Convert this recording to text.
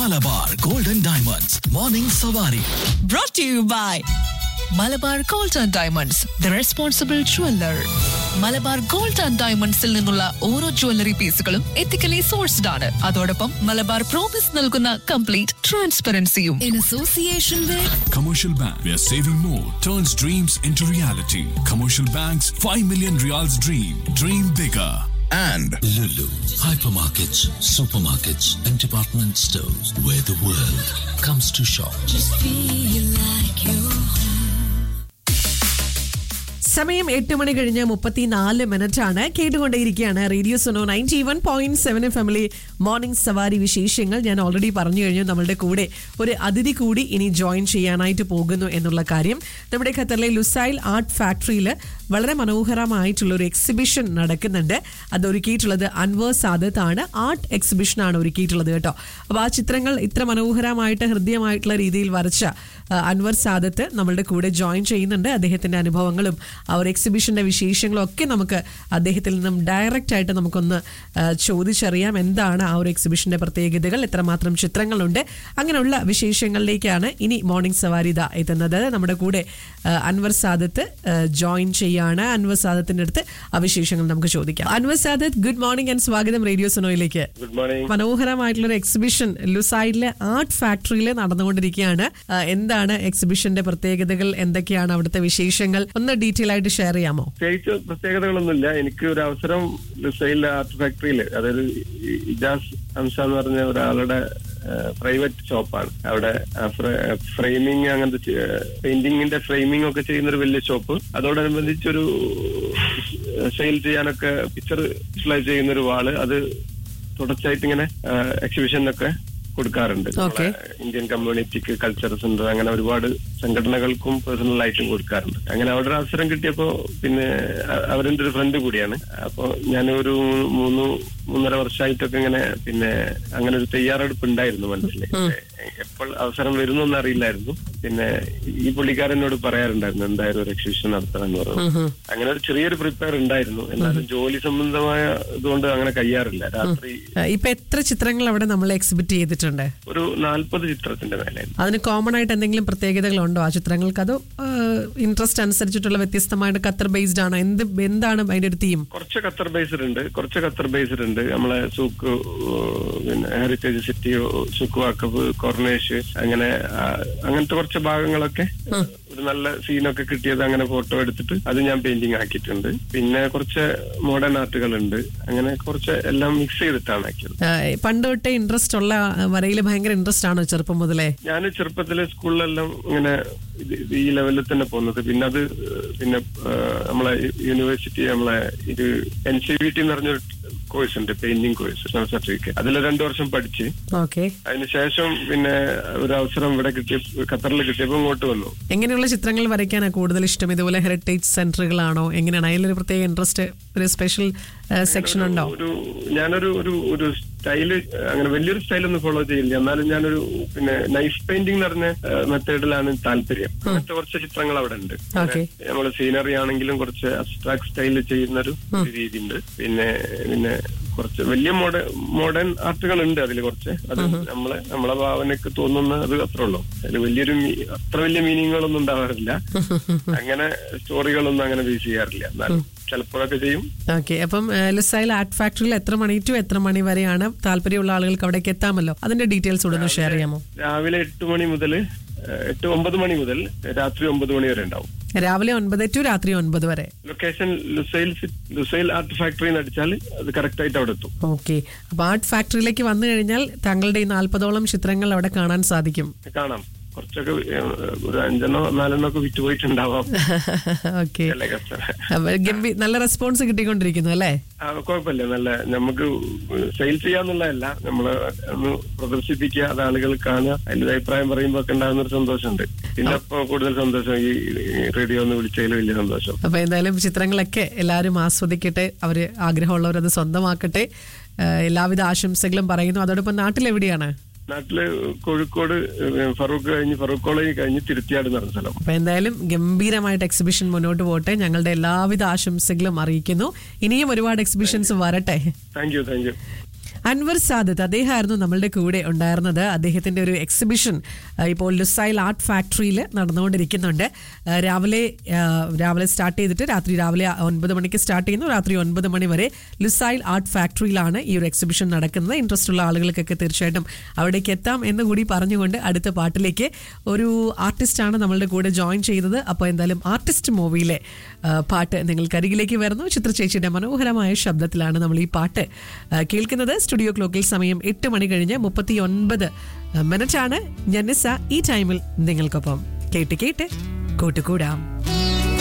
Malabar golden diamonds morning Savari brought to you by Malabar gold and diamonds the responsible jeweller Malabar gold and ഡയമണ്ട്സിൽ നിന്നുള്ള ഓരോ jewellery പീസുകളും ethically sourced ആണ് അതോടൊപ്പം മലബാർ പ്രോമിസ് നൽകുന്ന കംപ്ലീറ്റ് ട്രാൻസ്പെറൻസിയും in association with Commercial Bank, where saving more turns dreams into reality. Commercial Bank's 5 million reals dream. Dream bigger. and Lulu, hypermarkets, supermarkets, and department stores where the world comes to shop. സമയം എട്ട് മണി കഴിഞ്ഞ് മുപ്പത്തിനാല് minute ആണ് കേട്ടുകൊണ്ടേയിരിക്കുകയാണ് radio Suno ninety one point seven family morning Savari വിശേഷങ്ങൾ ഞാൻ already പറഞ്ഞു കഴിഞ്ഞു നമ്മളുടെ കൂടെ ഒരു അതിഥി കൂടി ഇനി ജോയിൻ ചെയ്യാനായിട്ട് പോകുന്നു എന്നുള്ള കാര്യം നമ്മുടെ ഖത്തറിലെ ലുസൈൽ ആർട്ട് ഫാക്ടറിയിൽ വളരെ മനോഹരമായിട്ടുള്ള ഒരു എക്സിബിഷൻ നടക്കുന്നുണ്ട് അത് ഒരുക്കിയിട്ടുള്ളത് അൻവർ സാദത്ത് ആണ് ആർട്ട് എക്സിബിഷൻ ആണ് ഒരുക്കിയിട്ടുള്ളത് കേട്ടോ അപ്പോൾ ആ ചിത്രങ്ങൾ ഇത്ര മനോഹരമായിട്ട് ഹൃദ്യമായിട്ടുള്ള രീതിയിൽ വരച്ച ആ, അൻവർ സാദത്ത് നമ്മളുടെ കൂടെ ജോയിൻ ചെയ്യുന്നുണ്ട് അദ്ദേഹത്തിന്റെ അനുഭവങ്ങളും ആ ഒരു എക്സിബിഷന്റെ വിശേഷങ്ങളും ഒക്കെ നമുക്ക് അദ്ദേഹത്തിൽ നിന്നും ഡയറക്റ്റ് ആയിട്ട് നമുക്കൊന്ന് ആ, ചോദിച്ചറിയാം എന്താണ് ആ ഒരു എക്സിബിഷന്റെ പ്രത്യേകതകൾ എത്രമാത്രം ചിത്രങ്ങളുണ്ട് അങ്ങനെയുള്ള വിശേഷങ്ങളിലേക്കാണ് ഇനി മോർണിംഗ് സവാരിത എത്തുന്നത് നമ്മുടെ കൂടെ ആ, അൻവർ സാദത്ത് ജോയിൻ ചെയ്യാണ് അൻവർ സാദത്തിന്റെ അടുത്ത് ആ വിശേഷങ്ങൾ നമുക്ക് ചോദിക്കാം Anwar Sadath good morning and സ്വാഗതം റേഡിയോ സുനോയിലേക്ക് ഗുഡ് മോർണിംഗ് മനോഹരമായിട്ടുള്ള ഒരു എക്സിബിഷൻ ലുസൈഡിലെ ആർട്ട് ഫാക്ടറിയിൽ നടന്നുകൊണ്ടിരിക്കുകയാണ് ആ, എന്താണ് എക്സിബിഷന്റെ പ്രത്യേകതകൾ എന്തൊക്കെയാണ് അവിടുത്തെ വിശേഷങ്ങൾ ഒന്ന് ഡീറ്റെയിൽ ആയിട്ട് ഷെയർ ചെയ്യാമോ പ്രത്യേകിച്ച് പ്രത്യേകതകളൊന്നുമില്ല എനിക്ക് ഒരു അവസരം ലുസൈൽ ആർട്ട് ഫാക്ടറിയിൽ അതായത് ഈ ഇജാസ് ഹംസ എന്ന് പറഞ്ഞ ഒരാളുടെ പ്രൈവറ്റ് ഷോപ്പാണ് അവിടെ ഫ്രെയിമിങ് അങ്ങനത്തെ പെയിന്റിങ്ങിന്റെ ഫ്രെയിമിംഗ് ഒക്കെ ചെയ്യുന്ന ഒരു വലിയ ഷോപ്പ് അതോടനുബന്ധിച്ചൊരു സെയിൽ ചെയ്യാനൊക്കെ പിക്ചർ വിഷ്വലൈസ് ചെയ്യുന്ന ഒരു വാള് അത് തുടർച്ചയായിട്ട് ഇങ്ങനെ എക്സിബിഷനൊക്കെ കൊടുക്കാറുണ്ട് Okay. നമ്മളെ ഇന്ത്യൻ കമ്മ്യൂണിറ്റിക്ക് കൾച്ചർ സെന്റർ അങ്ങനെ ഒരുപാട് സംഘടനകൾക്കും പേഴ്സണൽ ആയിട്ടും കൊടുക്കാറുണ്ട് അങ്ങനെ അവിടെ ഒരു അവസരം കിട്ടിയപ്പോ പിന്നെ അ- അവരെന്റെ ഒരു ഫ്രണ്ട് കൂടിയാണ് അപ്പൊ ഞാൻ ഒരു മൂന്ന് മൂന്നര വർഷമായിട്ടൊക്കെ ഇങ്ങനെ പിന്നെ അങ്ങനെ ഒരു തയ്യാറെടുപ്പ് ഉണ്ടായിരുന്നു മനസ്സിൽ എപ്പോൾ അവസരം വരുന്നൊന്നും അറിയില്ലായിരുന്നു പിന്നെ ഈ പുള്ളിക്കാരനോട് പറയാറുണ്ടായിരുന്നു എന്തായാലും ഒരു എക്സിബിഷൻ നടത്തണം എന്ന് പറഞ്ഞു അങ്ങനെ ഒരു ചെറിയൊരു പ്രിപ്പയർ ഉണ്ടായിരുന്നു എന്നാലും ജോലി സംബന്ധമായ ഇതുകൊണ്ട് അങ്ങനെ കഴിയാറില്ല രാത്രി ആ, ഇപ്പൊ എത്ര ചിത്രങ്ങൾ അവിടെ നമ്മൾ എക്സിബിറ്റ് ചെയ്തിട്ടുണ്ട് ഒരു നാൽപ്പത് ചിത്രത്തിന്റെ മേലെ അതിന് കോമൺ ആയിട്ട് എന്തെങ്കിലും പ്രത്യേകതകളുണ്ടോ ആ ചിത്രങ്ങൾക്ക് അതോ ഇൻട്രസ്റ്റ് അനുസരിച്ചിട്ടുള്ള വ്യത്യസ്തമായിട്ട് ഖത്തർ ബേസ്ഡ് ആണോ എന്ത് എന്താണ് അതിന്റെ ഒരു തീം കുറച്ച് ഖത്തർ ബേസ്ഡ് ഉണ്ട് കുറച്ച് ഖത്തർ ബേസ്ഡ് ഉണ്ട് നമ്മളെ സൂക്ക് ഏഹ്, പിന്നെ heritage city Souq Waqif Corniche അങ്ങനെ ആ, അങ്ങനത്തെ കുറച്ച് ഭാഗങ്ങളൊക്കെ ഒരു നല്ല സീനൊക്കെ കിട്ടിയത് അങ്ങനെ ഫോട്ടോ എടുത്തിട്ട് അത് ഞാൻ പെയിന്റിംഗ് ആക്കിയിട്ടുണ്ട് പിന്നെ കുറച്ച് മോഡേൺ ആർട്ടുകൾ ഉണ്ട് അങ്ങനെ കുറച്ച് എല്ലാം മിക്സ് ചെയ്തിട്ടാണ് ആക്കിയത് ആ, പണ്ട് തൊട്ടേ ഇൻട്രസ്റ്റ് ഉള്ള വരയിൽ ഭയങ്കര ഇൻട്രസ്റ്റ് ആണോ ചെറുപ്പം മുതലേ ഞാൻ ചെറുപ്പത്തിലെ സ്കൂളിലെല്ലാം ഇങ്ങനെ ഇത് ഇത് ഈ ലെവലിൽ തന്നെ പോകുന്നത് പിന്നെ അത് ഏഹ്, പിന്നെ ഏഹ്, നമ്മളെ യൂണിവേഴ്സിറ്റി നമ്മളെ ഇത് എൻ സി വി ടി എന്ന് പറഞ്ഞൊരു കോഴ്സ് ഉണ്ട് പെയിന്റിംഗ് കോഴ്സ് സർട്ടിഫിക്കറ്റ് അതിൽ രണ്ടു വർഷം പഠിച്ച് ഓക്കെ അതിനുശേഷം പിന്നെ ഒരു അവസരം ഇവിടെ കിട്ടിയ ഖത്തറിൽ കിട്ടിയപ്പോൾ ഇങ്ങോട്ട് വന്നു എങ്ങനെയുള്ള ചിത്രങ്ങൾ വരയ്ക്കാനാണ് കൂടുതൽ ഇഷ്ടം ഇതുപോലെ ഹെറിറ്റേജ് സെന്ററുകളാണോ എങ്ങനെയാണ് അതിലൊരു പ്രത്യേക ഇൻട്രസ്റ്റ് ഒരു സ്പെഷ്യൽ സെക്ഷൻ ഉണ്ടോ ഒരു ഞാനൊരു ഒരു ഒരു സ്റ്റൈല് അങ്ങനെ വലിയൊരു സ്റ്റൈലൊന്നും ഫോളോ ചെയ്യില്ല എന്നാലും ഞാനൊരു പിന്നെ നൈഫ് പെയിന്റിംഗ് എന്ന് പറഞ്ഞ മെത്തേഡിലാണ് താല്പര്യം അങ്ങനത്തെ കുറച്ച് ചിത്രങ്ങൾ അവിടെ ഉണ്ട് Okay. നമ്മള് സീനറി ആണെങ്കിലും കുറച്ച് അബ്സ്ട്രാക്ട് സ്റ്റൈലിൽ ചെയ്യുന്ന ഒരു രീതി ഉണ്ട് പിന്നെ പിന്നെ കുറച്ച് വലിയ മോഡേൺ മോഡേൺ ആർട്ടുകൾ ഉണ്ട് അതിൽ കുറച്ച് അത് നമ്മളെ നമ്മളെ ഭാവനക്ക് തോന്നുന്ന അത് അത്രേ ഉള്ളൂ അതിൽ വലിയൊരു മീ- അത്ര വലിയ മീനിങ്ങുകളൊന്നും ഉണ്ടാവാറില്ല അങ്ങനെ സ്റ്റോറികളൊന്നും അങ്ങനെ ബേസ് ചെയ്യാറില്ല എന്നാലും ചിലപ്പോഴൊക്കെ ചെയ്യും ഓക്കെ അപ്പം ലുസൈൽ ആർട്ട് ഫാക്ടറിയിൽ എത്ര മണി ടു എത്ര മണി വരെയാണ് താല്പര്യമുള്ള ആളുകൾക്ക് അവിടേക്ക് എത്താമല്ലോ അതിന്റെ ഡീറ്റെയിൽസ് കൂടെ ഒന്ന് ഷെയർ ചെയ്യാമോ രാവിലെ എട്ട് മണി മുതൽ എട്ട് ഒമ്പത് മണി മുതൽ രാത്രി ഒമ്പത് മണി വരെ ഉണ്ടാവും രാവിലെ ഒൻപത് ടു രാത്രി ഒൻപത് വരെ ലൊക്കേഷൻ ലുസൈൽ സി- ലുസൈൽ ആർട്ട് ഫാക്ടറി എന്ന് അടിച്ചാൽ അത് കറക്റ്റ് ആയിട്ട് അവിടെ എത്തും ഓക്കെ അപ്പൊ ആർട്ട് ഫാക്ടറിയിലേക്ക് വന്നു കഴിഞ്ഞാൽ താങ്കളുടെ ഈ നാൽപ്പതോളം ചിത്രങ്ങൾ അവിടെ കാണാൻ സാധിക്കും കാണാം കുറച്ചൊക്കെ ഏഹ്, ഒരു അഞ്ചെണ്ണോ നാലെണ്ണോ ഒക്കെ വിറ്റുപോയിട്ടുണ്ടാവാം ഓക്കെ ചില കസ്റ്റമർ അപ്പൊ ഗംഭീ നല്ല റെസ്പോൺസ് കിട്ടിക്കൊണ്ടിരിക്കുന്നു അല്ലേ ആ, കുഴപ്പമില്ല നല്ല നമുക്ക് സെയിൽ ചെയ്യാന്നുള്ളതല്ല നമ്മള് ഒന്ന് പ്രദർശിപ്പിക്കുക അത് ആളുകൾ കാണുക അതിന്റെ അഭിപ്രായം പറയുമ്പോ ഒക്കെ ഉണ്ടാകുന്ന ഒരു സന്തോഷമുണ്ട് പിന്നെ അപ്പൊ കൂടുതൽ സന്തോഷം ഈ റേഡിയോ ഒന്ന് വിളിച്ചതിൽ വലിയ സന്തോഷം അപ്പൊ എന്തായാലും ചിത്രങ്ങളൊക്കെ എല്ലാവരും ആസ്വദിക്കട്ടെ അവര് ആഗ്രഹമുള്ളവർ അത് സ്വന്തമാക്കട്ടെ ഏഹ് എല്ലാവിധ ആശംസകളും പറയുന്നു അതോടൊപ്പം നാട്ടിലെവിടെയാണ് നാട്ടില് കോഴിക്കോട് ഏഹ്, ഫറൂഖ് കഴിഞ്ഞ് ഫറൂഖ് കോളേജ് കഴിഞ്ഞ് തിരുത്തിയാട് എന്ന് പറഞ്ഞ സ്ഥലം അപ്പൊ എന്തായാലും ഗംഭീരമായിട്ട് എക്സിബിഷൻ മുന്നോട്ട് പോട്ടെ ഞങ്ങളുടെ എല്ലാവിധ ആശംസകളും അറിയിക്കുന്നു ഇനിയും ഒരുപാട് എക്സിബിഷൻസ് വരട്ടെ thank you thank you Anwar Sadath അദ്ദേഹമായിരുന്നു നമ്മളുടെ കൂടെ ഉണ്ടായിരുന്നത് അദ്ദേഹത്തിന്റെ ഒരു എക്സിബിഷൻ ആ, ഇപ്പോൾ ലുസൈൽ ആർട്ട് ഫാക്ടറിയിൽ നടന്നുകൊണ്ടിരിക്കുന്നുണ്ട് ആ, രാവിലെ ആ, രാവിലെ സ്റ്റാർട്ട് ചെയ്തിട്ട് രാത്രി രാവിലെ ഒൻപത് മണിക്ക് സ്റ്റാർട്ട് ചെയ്യുന്നു രാത്രി ഒൻപത് മണി വരെ ലുസൈൽ ആർട്ട് ഫാക്ടറിയിലാണ് ഈ ഒരു എക്സിബിഷൻ നടക്കുന്നത് ഇൻട്രസ്റ്റ് ഉള്ള ആളുകൾക്കൊക്കെ തീർച്ചയായിട്ടും അവിടേക്ക് എത്താം എന്ന് കൂടി പറഞ്ഞുകൊണ്ട് അടുത്ത പാട്ടിലേക്ക് ഒരു ആർട്ടിസ്റ്റാണ് നമ്മളുടെ കൂടെ ജോയിൻ ചെയ്തത് അപ്പോൾ എന്തായാലും ആർട്ടിസ്റ്റ് മൂവിയിലെ ആ, പാട്ട് നിങ്ങൾക്ക് അരികിലേക്ക് വരുന്നു ചിത്ര ചേച്ചിയുടെ മനോഹരമായ ശബ്ദത്തിലാണ് നമ്മൾ ഈ പാട്ട് ആ, കേൾക്കുന്നത് സ്റ്റുഡിയോ ക്ലോക്കിൽ സമയം എട്ട് മണി കഴിഞ്ഞ് മുപ്പത്തി ഒൻപത് മിനിറ്റാണ് ജന്നിസ ഈ ടൈമിൽ നിങ്ങൾക്കൊപ്പം കേട്ട് കേട്ട് കൂട്ടുകൂടാം